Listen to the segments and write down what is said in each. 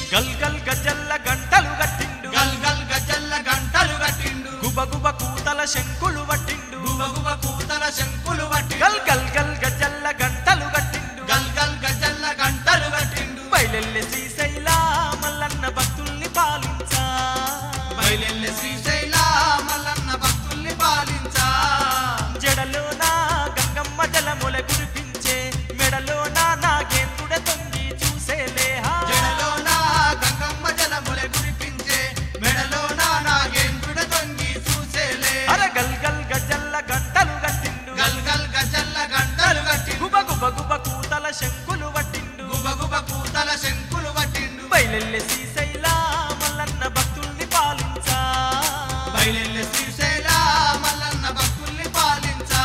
గల్ గల్ గజల్ల గంటలు గట్టిండు గల్ గల్ గజల్ల గంటలు కట్టిండు గుబ గుబ కూతల శంకులు వట్టిండు గుబ గుబ కూతల శంకులు పట్టిండు గల్ గల్ గల్ గజల్ల గంటలు గట్టిండు గల్ గల్ గజల్ల గంటలు కట్టిండు బయలెల్లె శ్రీశైల మల్లన్న భక్తుల్ని పాలించా బయలెల్లె శ్రీశైల మల్లన్న భక్తుల్ని పాలించా జడలోన గంగమ్మ జలముల కురిపించే మెడలోన నాగేంద్రుడ తొంగి చూసేలేహా జడలోన గంగమ్మ జలముల కురిపించే మెడలోన నాగేంద్రుడ తొంగి చూసేలే అర గల్ గల్ గజల్ల గంటలు గట్టిండు గల్ గల్ గజల్ల గంటలు కట్టిండు గుబ గుబ గుబ కూతల శంకులు వట్టిండు గుబ గుబ కూతల శంకులు పట్టిండు బయలెల్లె శ్రీశైల మల్లన్న భక్తుల్ని పాలించా బయలెల్లె శ్రీశైల మల్లన్న భక్తుల్ని పాలించా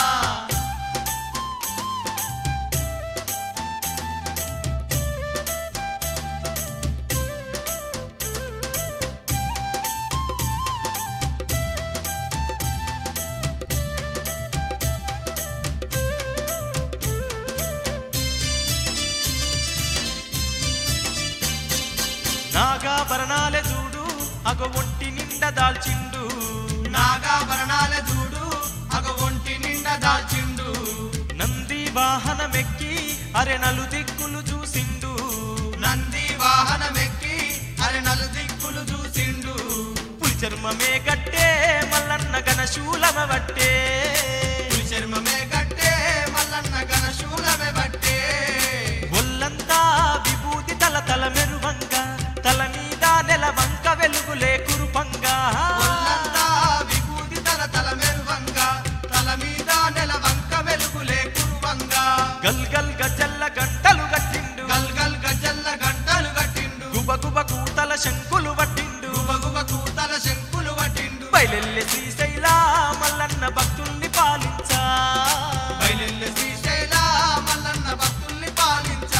నాగాభరణాలే చూడు అగ ఒంటి నిండా దాల్చిండు నాగాభరణాల చూడు అగ ఒంటి నిండా దాల్చిండు నంది వాహనమెక్కి అరె నలు దిక్కులు చూసిండు నంది వాహనమెక్కి అరి నలు దిక్కులు చూసిండు పులి చర్మమే కట్టే మల్లన్న గన శూలమ బట్టే పులి చర్మమే కట్టే మల్లన్న గన శూలమే బట్టే ఒళ్ళంతా విభూతి తల తల మెరువంగా తల మీద నెల వంక వెలుగులే కురుపంగా ఒళ్ళంతా విభూతి తల తల మెరువంగా తల మీద నెల వంక వెలుగులే కురువంగా గల్ గల్ గజల్ల గంటలు గట్టిండు గల్ గల్ గజల్ల గంటలు కట్టిండు గుబ గుబ కూతల శంకులు వట్టిండు గుబ గుబ కూతల శంకులు పట్టిండు బయలెల్లె శ్రీశైల మల్లన్న భక్తుల్ని పాలించా బయలెల్లె శ్రీశైల మల్లన్న భక్తుల్ని పాలించా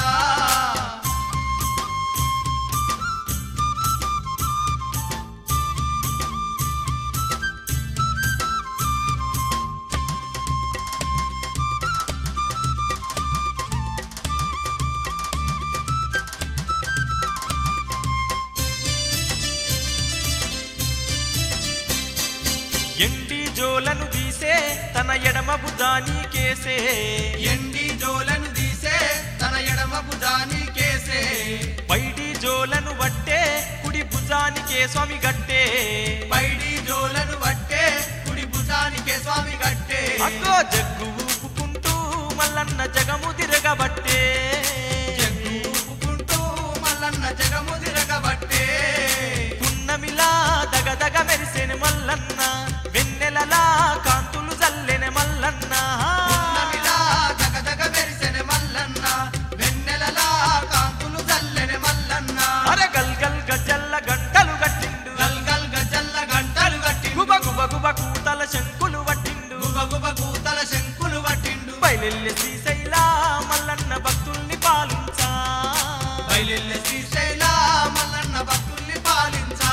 ఎండి జోలను తీసే తన ఎడమ భుజాని కేసే ఎండి జోలను తీసే తన ఎడమ భుజాని కేసే పైడి జోలను వట్టే కుడి భుజానికే స్వామి గట్టే పైడి జోలను వట్టే కుడి భుజానికే స్వామి గట్టే అగ్గో జగ్గు ఊపుకుంటూ మల్లన్న జగము తిరగబట్టే జగ్గు ఊపుకుంటూ మల్లన్న జగము తిరగబట్టే పున్నమిలా దగదగ మెరిసెను మల్లన్న వెన్నెలలా కాంతులు జల్లెనె మల్లన్న ఉన్నమిలా జగజగ మెరిసెను మల్లన్న వెన్నెలలా కాంతులు జల్లెను మల్లన్న అర గల్ గల్ గజల్ల గంటలు గట్టిండు గల్ గల్ గజల్ల గంటలు కట్టిండు గుబ గుబ గుబ కూతల శంకులు వట్టిండు గుబ గుబ కూతల శంకులు పట్టిండు బయలెల్లె శ్రీశైల మల్లన్న భక్తుల్ని పాలించా బయలెల్లె శ్రీశైల మల్లన్న భక్తుల్ని పాలించా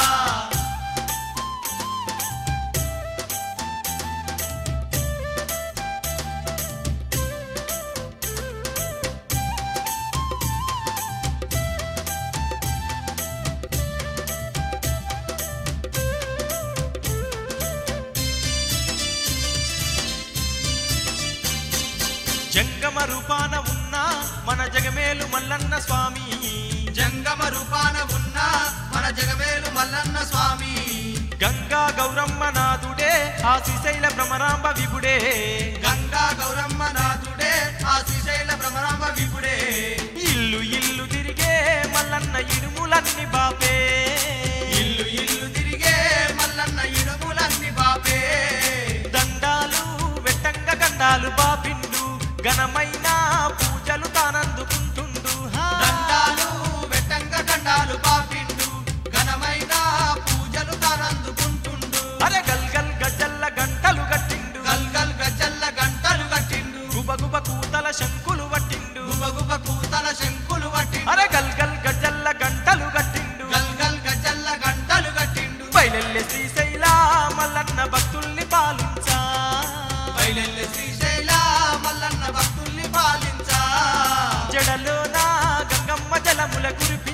జంగమ రూపాన ఉన్న మన జగమేలు మల్లన్న స్వామి జంగమ రూపాన ఉన్న మన జగమేలు మల్లన్న స్వామి గంగా గౌరమ్మ నాథుడే ఆ శ్రీశైల భ్రమరాంబ విభుడే గంగా గౌరమ్మ నాథుడే ఆ శ్రీశైల భ్రమరాంబ విపుడే ఇల్లు ఇల్లు తిరిగే మల్లన్న ఇడుములన్ని బాపే ఇల్లు ఇల్లు తిరిగే మల్లన్న ఇడుములన్ని బాపే దండాలు వెట్టంగ గండాలు బాపిండు ఘనమైన పూజలు తానందుకుంటుండు హా. దండాలు వెట్టంగ దండాలు బాపిండు ఘనమైన పూజలు తానందుకుంటుండు అరే గల్ గల్ గజల్ల గంటలు గట్టిండు గల్ గల్ గజల్ల గంటలు కట్టిండు గుబ గుబ కూతల శంకులు వట్టిండు గుబ గుబ కూతల శంకులు పట్టిండు అరే గల్ గల్ గజల్ల గంటలు గట్టిండు గల్ గల్ గజల్ల గంటలు కట్టిండు బయలెల్లె శ్రీశైల మల్లన్న భక్తుల్ని పాలించా బయలెల్లె శ్రీశైల మల్లన్న భక్తుల్ని పాలించా జడలోన గంగమ్మ జలముల కురిపి